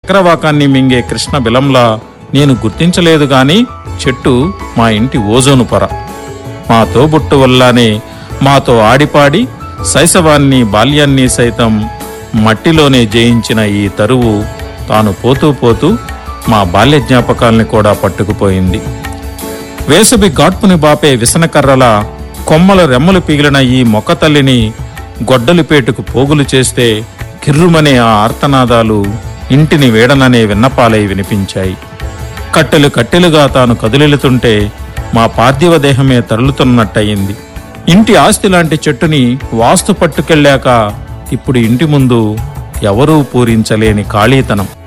చక్రవాకాన్ని మింగే కృష్ణ బిలంలా నేను గుర్తించలేదు గాని చెట్టు మా ఇంటి ఓజోను పొర మా తోబుట్టు వల్లానే మాతో ఆడిపాడి శైశవాన్ని బాల్యాన్ని సైతం మట్టిలోనే జయించిన ఈ తరువు తాను పోతూ పోతూ మా బాల్య జ్ఞాపకాల్ని కూడా పట్టుకుపోయింది వేసవి గాడ్పుని బాపే విసనకర్రల కొమ్మల రెమ్మలు పీగిలిన ఈ మొక్కతల్లిని గొడ్డలిపేటుకు పోగులు చేస్తే కిర్రుమనే ఆ ఆర్తనాదాలు ఇంటిని వేడననే విన్నపాలై వినిపించాయి కట్టెలు కట్టెలుగా తాను కదిలెలుతుంటే మా పార్థివ దేహమే తరులుతున్నట్టయింది ఇంటి ఆస్తి లాంటి చెట్టుని వాస్తు పట్టుకెళ్ళాక ఇప్పుడు ఇంటి ముందు ఎవరూ పూరించలేని ఖాళీతనం